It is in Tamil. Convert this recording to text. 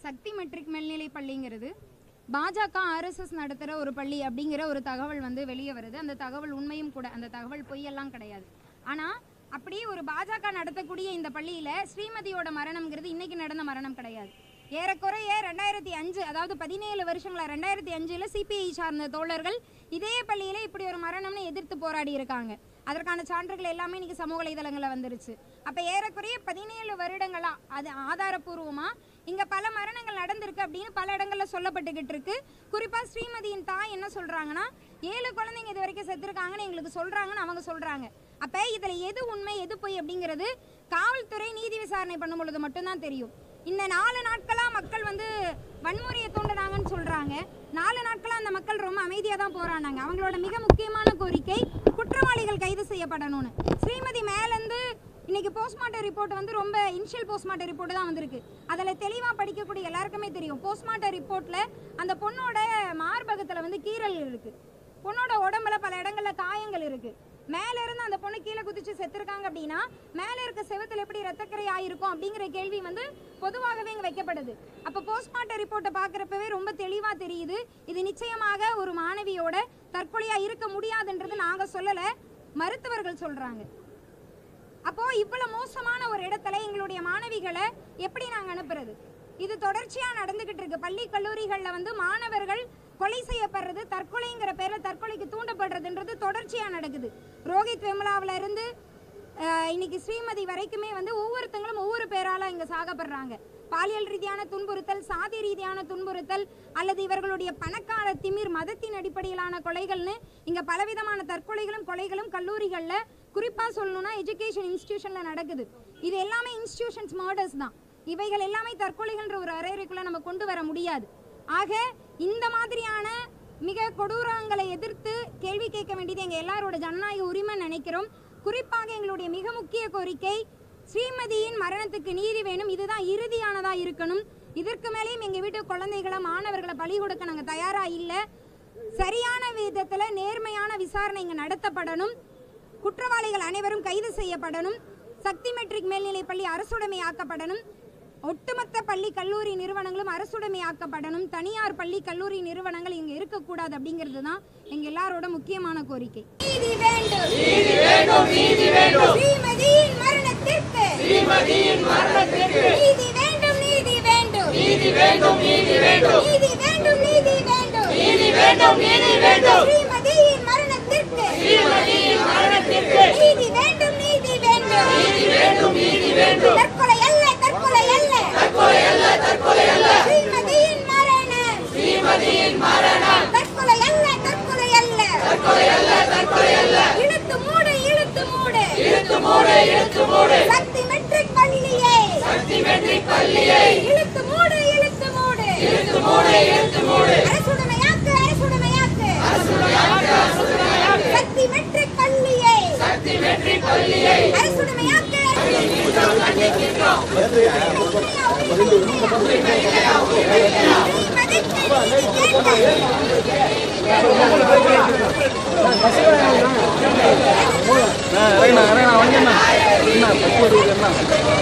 சக்தி மெட்ரிக் மேல்நிலை பள்ளிங்கிறது பாஜக ஆர்எஸ்எஸ் நடத்துகிற ஒரு பள்ளி அப்படிங்கிற ஒரு தகவல் வந்து வெளியே வருது அந்த தகவல் உண்மையும் கூட அந்த தகவல் பொய்யெல்லாம் கிடையாது ஆனால் அப்படியே ஒரு பாஜக நடத்தக்கூடிய இந்த பள்ளியில் ஸ்ரீமதியோட மரணம்ங்கிறது இன்னைக்கு நடந்த மரணம் கிடையாது ஏறக்குறைய ரெண்டாயிரத்தி அஞ்சு அதாவது பதினேழு வருஷங்களா ரெண்டாயிரத்தி அஞ்சில் சிபிஐ சார்ந்த தோழர்கள் இதே பள்ளியில் இப்படி ஒரு மரணம்னு எதிர்த்து போராடி இருக்காங்க அதற்கான சான்றுகள் எல்லாமே இன்னைக்கு சமூக வலைதளங்களில் வந்துருச்சு அப்போ ஏறக்குறைய பதினேழு வருடங்களா அது ஆதாரப்பூர்வமா இங்க பல மரணங்கள் நடந்திருக்கு அப்படின்னு பல இடங்கள்ல சொல்லப்பட்டுக்கிட்டு இருக்கு குறிப்பா ஸ்ரீமதியின் தாய் என்ன சொல்றாங்கன்னா ஏழு குழந்தைங்க இது வரைக்கும் செத்துருக்காங்கன்னு எங்களுக்கு சொல்றாங்கன்னு அவங்க சொல்றாங்க அப்ப இதுல எது உண்மை எது பொய் அப்படிங்கிறது காவல்துறை நீதி விசாரணை பண்ணும் பொழுது மட்டும்தான் தெரியும் இந்த நாலு நாட்களா மக்கள் வந்து வன்முறையை தூண்டுனாங்கன்னு சொல்றாங்க நாலு நாட்களா அந்த மக்கள் ரொம்ப அமைதியா தான் போராடினாங்க அவங்களோட மிக முக்கியமான கோரிக்கை குற்றவாளிகள் கைது செய்யப்படணும்னு ஸ்ரீமதி மேலேருந்து இன்னைக்கு போஸ்ட்மார்ட்டம் ரிப்போர்ட் வந்து ரொம்ப இனிஷியல் போஸ்ட்மார்ட்டம் ரிப்போர்ட் தான் வந்திருக்கு அதில் தெளிவாக படிக்கக்கூடிய எல்லாருக்குமே தெரியும் போஸ்ட்மார்ட்டம் ரிப்போர்ட்டில் அந்த பொண்ணோட மார்பகத்தில் வந்து கீறல் இருக்கு பொண்ணோட உடம்புல பல இடங்கள்ல காயங்கள் இருக்கு மேல இருந்து அந்த பொண்ணு கீழே குதிச்சு செத்துருக்காங்க அப்படின்னா மேல இருக்க செவத்துல எப்படி ரத்தக்கரை ஆயிருக்கும் அப்படிங்கிற கேள்வி வந்து பொதுவாகவே இங்க வைக்கப்படுது அப்ப போஸ்ட்மார்ட்டம் ரிப்போர்ட்டை பாக்குறப்பவே ரொம்ப தெளிவா தெரியுது இது நிச்சயமாக ஒரு மாணவியோட தற்கொலையா இருக்க முடியாதுன்றது நாங்க சொல்லல மருத்துவர்கள் சொல்றாங்க அப்போ இவ்வளவு மோசமான ஒரு இடத்துல எங்களுடைய மாணவிகளை எப்படி நாங்க அனுப்புறது இது தொடர்ச்சியா நடந்துகிட்டு இருக்கு பள்ளி கல்லூரிகள்ல வந்து மாணவர்கள் கொலை செய்யப்படுறது தற்கொலைங்கிற பேர்ல தற்கொலைக்கு தூண்டப்படுறதுன்றது தொடர்ச்சியா நடக்குது ரோஹித் வெமுலாவுல இருந்து அஹ், இன்னைக்கு ஸ்ரீமதி வரைக்குமே வந்து ஒவ்வொருத்தங்களும் ஒவ்வொரு பேரால இங்க சாகப்படுறாங்க பாலியல் ரீதியான துன்புறுத்தல் சாதி ரீதியான துன்புறுத்தல் அல்லது இவர்களுடைய பணக்கார திமிர் மதத்தின் அடிப்படையிலான கொலைகள்னு இங்க பலவிதமான தற்கொலைகளும் கொலைகளும் கல்லூரிகள்ல குறிப்பா சொல்லணும்னா எஜுகேஷன் இன்ஸ்டிடியூஷன்ல நடக்குது இது எல்லாமே இன்ஸ்டிடியூஷன்ஸ் மர்டர்ஸ் தான் இவைகள் எல்லாமே தற்கொலைகள்ன்ற ஒரு அறைக்குள்ள நம்ம கொண்டு வர முடியாது ஆக இந்த மாதிரியான மிக கொடூரங்களை எதிர்த்து கேள்வி கேட்க வேண்டியது எங்க எல்லாரோட ஜனநாயக உரிமை நினைக்கிறோம் குறிப்பாக எங்களுடைய மிக முக்கிய கோரிக்கை ஸ்ரீமதியின் மரணத்துக்கு நீதி வேணும் இதுதான் இறுதியானதா இருக்கணும் இதற்கு மேலேயும் எங்க வீட்டு குழந்தைகளை மாணவர்களை பலி கொடுக்க நாங்க தயாரா இல்ல சரியான விதத்துல நேர்மையான விசாரணை இங்க நடத்தப்படணும் குற்றவாளிகள் அனைவரும் கைது செய்யப்படணும் சக்தி மெட்ரிக் மேல்நிலைப் பள்ளி அரசுடைமையாக்கப்படணும் ஒட்டுமொத்த பள்ளி கல்லூரி நிறுவனங்களும் அரசுடைமையாக்கப்படணும் தனியார் பள்ளி கல்லூரி நிறுவனங்கள் இங்க இருக்கக்கூடாது அப்படிங்கிறது தான் எங்க எல்லாரோட முக்கியமான கோரிக்கை நீதி வேண்டும் நீதி வேண்டும் நீதி வேண்டும் ஸ்ரீமதியின் மரணத்திற்கு ஸ்ரீமதியின் மரணத்திற்கு நீதி வேண்டும் நீதி வேண்டும் நீதி வேண்டும் நீதி வேண்டும் நீதி வேண்டும் நீதி வேண்டும் நீதி வேண்டும் நீதி வேண்டும் ஸ்ரீமதியின் மரணத்திற்கு ஸ்ரீமதியின் மரணத்திற்கு நீதி வேண்டும் நீதி வேண்டும் நீதி வேண்டும் நீதி வேண்டும் தற்கொலை அல்ல தற்கொலை அல்ல தற்கொலை அல்ல தற்கொலை அல்ல ஸ்ரீமதியின் மரணம் ஸ்ரீமதியின் மரணம் தற்கொலை அல்ல தற்கொலை அல்ல தற்கொலை அல்ல தற்கொலை அல்ல இழுத்து மூடு இழுத்து மூடு இழுத்து மூடு இழுத்து மூடு சக்தி மெட்ரிக் பள்ளியை சக்தி மெட்ரிக் பள்ளியை இழுத்து மூடு இழுத்து மூடு இழுத்து மூடு இழுத்து மூடு அரசுடைமையாக்கு அரசுடைமையாக்கு அரசுடைமையாக்கு அரசுடைமையாக்கு சக்தி மெட்ரிக் பள்ளியை சக்தி மெட்ரிக் பள்ளியை அரசுடைமையாக்கு இறங்கண்ணா இறங்கண்ணா வண்டிண்ணா என்ன பத்து வருதுண்ணா